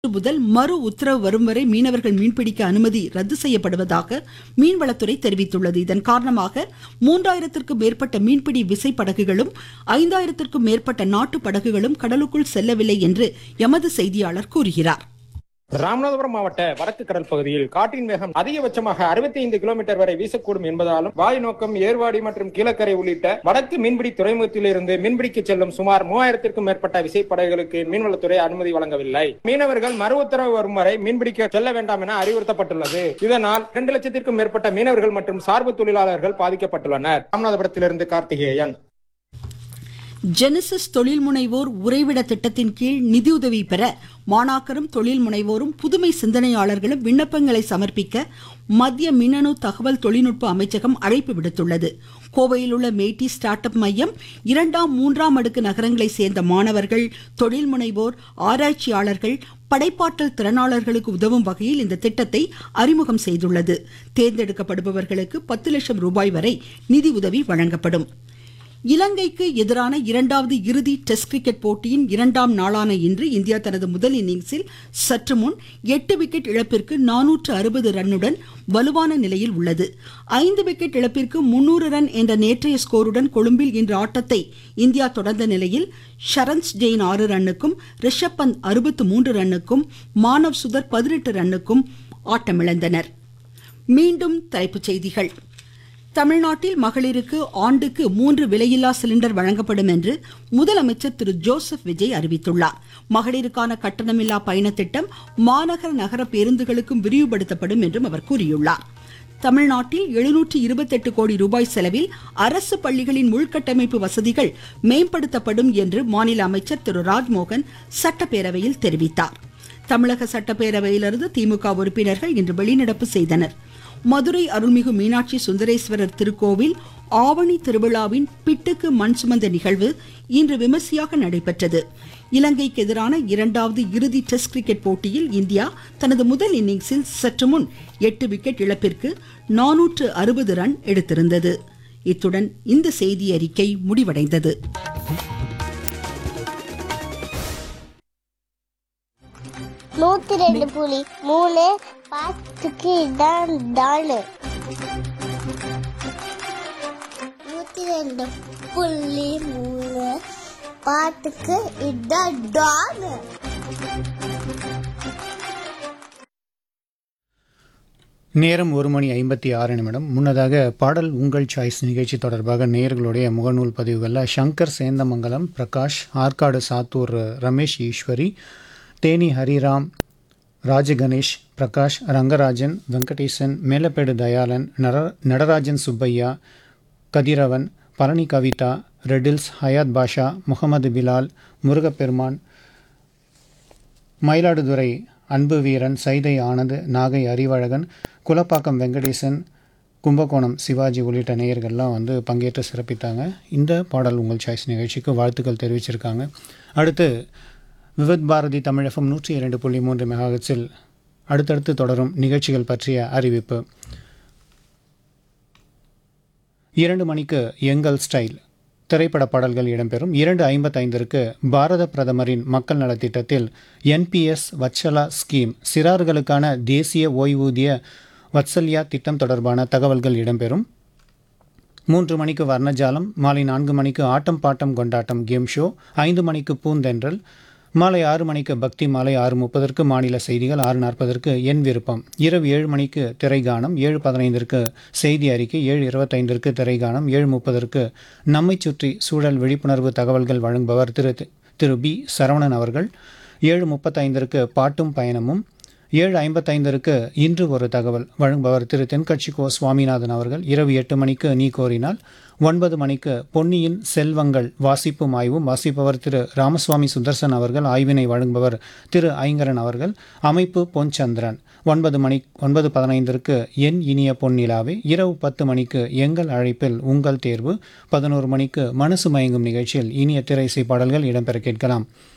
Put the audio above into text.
முதல் மறு உத்தரவு வரும் வரை மீனவர்கள் மீன்பிடிக்க அனுமதி ரத்து செய்யப்படுவதாக மீன்வளத்துறை தெரிவித்துள்ளது இதன் காரணமாக மூன்றாயிரத்திற்கும் மேற்பட்ட மீன்பிடி விசை படகுகளும் ஐந்தாயிரத்திற்கும் மேற்பட்ட நாட்டு படகுகளும் கடலுக்குள் செல்லவில்லை என்று எமது செய்தியாளர் கூறுகிறார் ராமநாதபுரம் மாவட்ட வடக்கு கடல் பகுதியில் காற்றின் வேகம் அதிகபட்சமாக 65 கிலோமீட்டர் வரை வீசக்கூடும் என்பதாலும் வாய் நோக்கம் ஏர்வாடி மற்றும் கீழக்கரை உள்ளிட்ட வடக்கு மீன்பிடி துறைமுகத்தில் இருந்து மீன்பிடிக்க செல்லும் சுமார் மூவாயிரத்திற்கும் மேற்பட்ட விசைப்படகுகளுக்கு மீன்வளத்துறை அனுமதி வழங்கவில்லை மீனவர்கள் மறு உத்தரவு வரும் வரை மீன்பிடிக்க செல்ல வேண்டாம் என அறிவுறுத்தப்பட்டுள்ளது இதனால் இரண்டு லட்சத்திற்கும் மேற்பட்ட மீனவர்கள் மற்றும் சார்பு தொழிலாளர்கள் பாதிக்கப்பட்டுள்ளனர் ராமநாதபுரத்திலிருந்து கார்த்திகேயன் ஜெனசிஸ் தொழில் முனைவோர் உறைவிட திட்டத்தின் கீழ் நிதியுதவி பெற மாணாக்கரும் தொழில் முனைவோரும் புதுமை சிந்தனையாளர்களும் விண்ணப்பங்களை சமர்ப்பிக்க மத்திய மின்னணு தகவல் தொழில்நுட்ப அமைச்சகம் அழைப்பு விடுத்துள்ளது கோவையில் உள்ள மேட்டி ஸ்டார்ட் அப் மையம் இரண்டாம் மூன்றாம் அடுக்கு நகரங்களை சேர்ந்த மாணவர்கள் தொழில் முனைவோர் ஆராய்ச்சியாளர்கள் படைப்பாற்றல் திறனாளர்களுக்கு உதவும் வகையில் இந்த திட்டத்தை அறிமுகம் செய்துள்ளது தேர்ந்தெடுக்கப்படுபவர்களுக்கு பத்து லட்சம் ரூபாய் வரை நிதி உதவி வழங்கப்படும் இலங்கைக்கு எதிரான இரண்டாவது இறுதி டெஸ்ட் கிரிக்கெட் போட்டியின் இரண்டாம் நாளான இன்று இந்தியா தனது முதல் இன்னிங்ஸில் சற்று முன் எட்டு விக்கெட் இழப்பிற்கு நானூற்று அறுபது ரன்னுடன் வலுவான நிலையில் உள்ளது ஐந்து விக்கெட் இழப்பிற்கு முன்னூறு ரன் என்ற நேற்றைய ஸ்கோருடன் கொழும்பில் இன்று ஆட்டத்தை இந்தியா தொடர்ந்த நிலையில் ஷரன்ஸ் ஜெயின் ஆறு ரன்னுக்கும் ரிஷப் பந்த் அறுபத்து மூன்று ரன்னுக்கும் மானவ் சுதர் பதினெட்டு ரன்னுக்கும் ஆட்டமிழந்தனர் மீண்டும் தலைப்புச் செய்திகள் தமிழ்நாட்டில் மகளிருக்கு ஆண்டுக்கு மூன்று விலையில்லா சிலிண்டர் வழங்கப்படும் என்று முதலமைச்சர் திரு ஜோசப் விஜய் அறிவித்துள்ளார் மகளிருக்கான கட்டணமில்லா பயண திட்டம் மாநகர நகர பேருந்துகளுக்கும் விரிவுபடுத்தப்படும் என்றும் அவர் கூறியுள்ளார் தமிழ்நாட்டில் எழுநூற்று இருபத்தெட்டு கோடி ரூபாய் செலவில் அரசு பள்ளிகளின் உள்கட்டமைப்பு வசதிகள் மேம்படுத்தப்படும் என்று மாநில அமைச்சர் திரு ராஜ்மோகன் சட்டப்பேரவையில் தெரிவித்தார் தமிழக சட்டப்பேரவையிலிருந்து திமுக உறுப்பினர்கள் இன்று வெளிநடப்பு செய்தனர் மதுரை அருள்மிகு மீனாட்சி சுந்தரேஸ்வரர் திருக்கோவில் ஆவணி திருவிழாவின் பிட்டுக்கு மண் சுமந்த நிகழ்வு இன்று விமர்சையாக நடைபெற்றது இலங்கைக்கு எதிரான இரண்டாவது இறுதி டெஸ்ட் கிரிக்கெட் போட்டியில் இந்தியா தனது முதல் இன்னிங்ஸில் சற்று முன் எட்டு விக்கெட் இழப்பிற்கு நானூற்று அறுபது ரன் எடுத்திருந்தது இத்துடன் இந்த செய்தி அறிக்கை முடிவடைந்தது நூத்தி ரெண்டு புலி மூணு பாத்துக்கு இதான் டாலு நூத்தி ரெண்டு புள்ளி மூணு பாட்டுக்கு இதான் டாலு நேரம் ஒரு மணி ஐம்பத்தி ஆறு நிமிடம் முன்னதாக பாடல் உங்கள் சாய்ஸ் நிகழ்ச்சி தொடர்பாக நேயர்களுடைய முகநூல் பதிவுகளில் சங்கர் சேந்தமங்கலம் பிரகாஷ் ஆற்காடு சாத்தூர் ரமேஷ் ஈஸ்வரி தேனி ஹரிராம் ராஜகணேஷ் பிரகாஷ் ரங்கராஜன் வெங்கடேசன் மேலப்பேடு தயாளன் நர நடராஜன் சுப்பையா கதிரவன் பழனி கவிதா ரெடில்ஸ் ஹயாத் பாஷா முகமது பிலால் முருகப்பெருமான் மயிலாடுதுறை அன்பு வீரன் சைதை ஆனந்த் நாகை அறிவழகன் குலப்பாக்கம் வெங்கடேசன் கும்பகோணம் சிவாஜி உள்ளிட்ட நேயர்கள்லாம் வந்து பங்கேற்று சிறப்பித்தாங்க இந்த பாடல் உங்கள் சாய்ஸ் நிகழ்ச்சிக்கு வாழ்த்துக்கள் தெரிவிச்சிருக்காங்க அடுத்து விவித் பாரதி தமிழகம் நூற்றி இரண்டு புள்ளி மூன்று மெகாஹெட்ஸில் அடுத்தடுத்து தொடரும் நிகழ்ச்சிகள் பற்றிய அறிவிப்பு இரண்டு மணிக்கு எங்கள் ஸ்டைல் திரைப்பட பாடல்கள் இடம்பெறும் இரண்டு ஐம்பத்தைந்திற்கு பாரத பிரதமரின் மக்கள் நலத்திட்டத்தில் என்பிஎஸ் வத்சலா ஸ்கீம் சிறார்களுக்கான தேசிய ஓய்வூதிய வத்சல்யா திட்டம் தொடர்பான தகவல்கள் இடம்பெறும் மூன்று மணிக்கு வர்ணஜாலம் மாலை நான்கு மணிக்கு ஆட்டம் பாட்டம் கொண்டாட்டம் கேம் ஷோ ஐந்து மணிக்கு பூந்தென்றல் மாலை ஆறு மணிக்கு பக்தி மாலை ஆறு முப்பதற்கு மாநில செய்திகள் ஆறு நாற்பதற்கு என் விருப்பம் இரவு ஏழு மணிக்கு திரைகானம் ஏழு பதினைந்திற்கு செய்தி அறிக்கை ஏழு இருபத்தைந்திற்கு திரைகானம் ஏழு முப்பதற்கு நம்மை சுற்றி சூழல் விழிப்புணர்வு தகவல்கள் வழங்குபவர் திரு திரு பி சரவணன் அவர்கள் ஏழு முப்பத்தைந்திற்கு பாட்டும் பயணமும் ஏழு ஐம்பத்தைந்திற்கு இன்று ஒரு தகவல் வழங்குபவர் திரு தென்கட்சி கோ சுவாமிநாதன் அவர்கள் இரவு எட்டு மணிக்கு நீ கோரினால் ஒன்பது மணிக்கு பொன்னியின் செல்வங்கள் வாசிப்பும் ஆய்வும் வாசிப்பவர் திரு ராமசுவாமி சுதர்சன் அவர்கள் ஆய்வினை வழங்குபவர் திரு ஐங்கரன் அவர்கள் அமைப்பு பொன்சந்திரன் ஒன்பது மணி ஒன்பது பதினைந்திற்கு என் இனிய பொன்னிலாவே இரவு பத்து மணிக்கு எங்கள் அழைப்பில் உங்கள் தேர்வு பதினோரு மணிக்கு மனசு மயங்கும் நிகழ்ச்சியில் இனிய திரைசை பாடல்கள் இடம்பெற கேட்கலாம்